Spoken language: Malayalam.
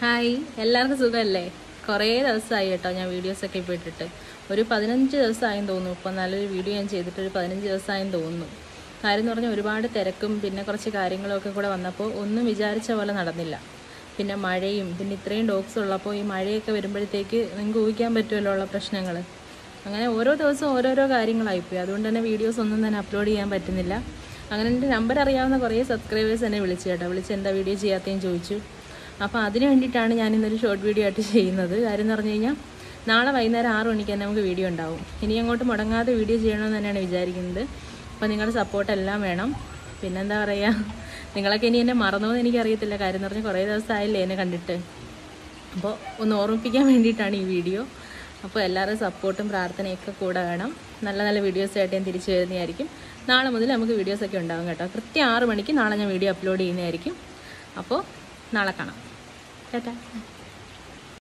ഹായ് എല്ലാവർക്കും സുഖമല്ലേ കുറേ ദിവസമായി കേട്ടോ ഞാൻ വീഡിയോസൊക്കെ ഇപ്പോൾ ഇട്ടിട്ട് ഒരു പതിനഞ്ച് ദിവസമായെന്ന് തോന്നുന്നു ഇപ്പം നല്ലൊരു വീഡിയോ ഞാൻ ചെയ്തിട്ട് ഒരു പതിനഞ്ച് ദിവസമായെന്ന് തോന്നുന്നു കാര്യം എന്ന് പറഞ്ഞാൽ ഒരുപാട് തിരക്കും പിന്നെ കുറച്ച് കാര്യങ്ങളൊക്കെ കൂടെ വന്നപ്പോൾ ഒന്നും വിചാരിച്ച പോലെ നടന്നില്ല പിന്നെ മഴയും പിന്നെ ഇത്രയും ഡോഗ്സ് ഉള്ളപ്പോൾ ഈ മഴയൊക്കെ വരുമ്പോഴത്തേക്ക് നിങ്ങൾക്ക് ഊഹിക്കാൻ പറ്റുമല്ലോ ഉള്ള പ്രശ്നങ്ങൾ അങ്ങനെ ഓരോ ദിവസവും ഓരോരോ കാര്യങ്ങളായിപ്പോയി അതുകൊണ്ട് തന്നെ വീഡിയോസ് ഒന്നും തന്നെ അപ്ലോഡ് ചെയ്യാൻ പറ്റുന്നില്ല അങ്ങനെ എൻ്റെ നമ്പർ അറിയാവുന്ന കുറേ സബ്സ്ക്രൈബേഴ്സ് എന്നെ വിളിച്ചു കേട്ടോ വിളിച്ച് എന്താ വീഡിയോ ചെയ്യാത്തതെന്ന് ചോദിച്ചു അപ്പോൾ അതിന് വേണ്ടിയിട്ടാണ് ഞാൻ ഇന്നൊരു ഷോർട്ട് വീഡിയോ ആയിട്ട് ചെയ്യുന്നത് കാര്യം എന്ന് പറഞ്ഞു കഴിഞ്ഞാൽ നാളെ വൈകുന്നേരം ആറ് മണിക്ക് തന്നെ നമുക്ക് വീഡിയോ ഉണ്ടാവും ഇനി അങ്ങോട്ട് മുടങ്ങാതെ വീഡിയോ ചെയ്യണമെന്ന് തന്നെയാണ് വിചാരിക്കുന്നത് അപ്പോൾ നിങ്ങളുടെ സപ്പോർട്ട് എല്ലാം വേണം പിന്നെന്താ പറയുക നിങ്ങളൊക്കെ ഇനി എന്നെ മറന്നോന്ന് എനിക്കറിയത്തില്ല കാര്യം എന്ന് പറഞ്ഞാൽ കുറേ ദിവസമായില്ലേ എന്നെ കണ്ടിട്ട് അപ്പോൾ ഒന്ന് ഓർമ്മിപ്പിക്കാൻ വേണ്ടിയിട്ടാണ് ഈ വീഡിയോ അപ്പോൾ എല്ലാവരുടെയും സപ്പോർട്ടും പ്രാർത്ഥനയൊക്കെ കൂടെ വേണം നല്ല നല്ല വീഡിയോസ് ആയിട്ട് ഞാൻ തിരിച്ചു വരുന്നതായിരിക്കും നാളെ മുതൽ നമുക്ക് വീഡിയോസൊക്കെ ഉണ്ടാവും കേട്ടോ കൃത്യം ആറ് മണിക്ക് നാളെ ഞാൻ വീഡിയോ അപ്ലോഡ് ചെയ്യുന്നതായിരിക്കും അപ്പോൾ നാളെ കാണാം ടാറ്റാ